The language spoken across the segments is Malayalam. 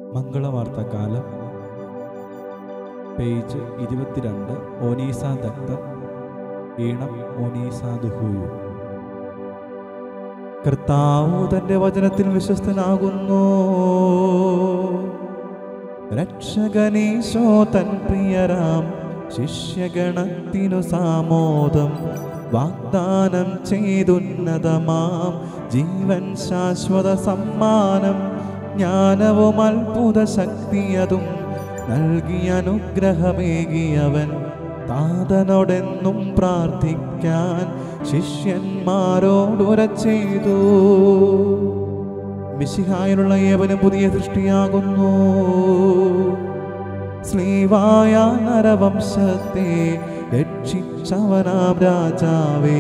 മംഗളവാർത്തക്കാലം പേജ് ഇരുപത്തിരണ്ട് ഓനീസ ദത്തം ഈണം ഓനീസ ദുഹൂയു കർത്താവ് തന്റെ വചനത്തിൽ വിശ്വസ്തനാകുന്നു രക്ഷകനീശോ തൻ പ്രിയരാം ശിഷ്യഗണത്തിനു സാമോദം വാഗ്ദാനം ചെയ്തുന്നതമാം ജീവൻ ശാശ്വത സമ്മാനം ജ്ഞാനവും അത്ഭുത ശക്തിയതും നൽകിയ അനുഗ്രഹമേകിയവൻ താതനോടെന്നും പ്രാർത്ഥിക്കാൻ ശിഷ്യന്മാരോടുര ചെയ്തു മിശിഹായിലുള്ള ഏവനും പുതിയ സൃഷ്ടിയാകുന്നു സ്ലീവായ നരവംശത്തെ രക്ഷിച്ചവനാം രാജാവേ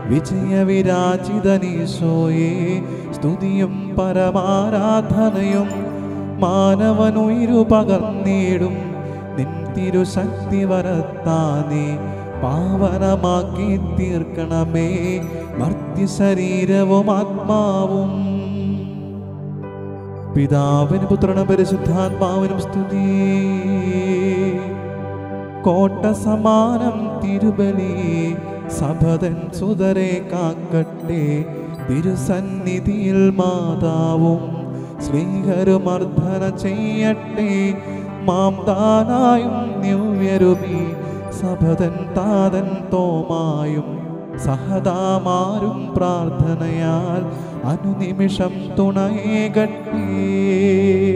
വിജയവിരാജിതനീശോയെ സ്തുതിയും പരമാരാധനയും മാനവനുയിരു പകർന്നിടും നിൻ തിരുശക്തി വരത്താനേ പാവനമാക്കി തീർക്കണമേ മർത്യ ശരീരവും ആത്മാവും പിതാവിന് പുത്രനും പരിശുദ്ധാത്മാവിനും സ്തുതി കോട്ട സമാനം തിരുബലി സഭതൻ സുതരെ കാക്കട്ടെ തിരുസന്നിധിയിൽ മാതാവും സ്നേഹരുമർദ്ദന ചെയ്യട്ടെ മാം താനായും ന്യൂയരുമി സഭതൻ താതൻ തോമായും സഹതാമാരും പ്രാർത്ഥനയാൽ അനുനിമിഷം തുണയേകട്ടേ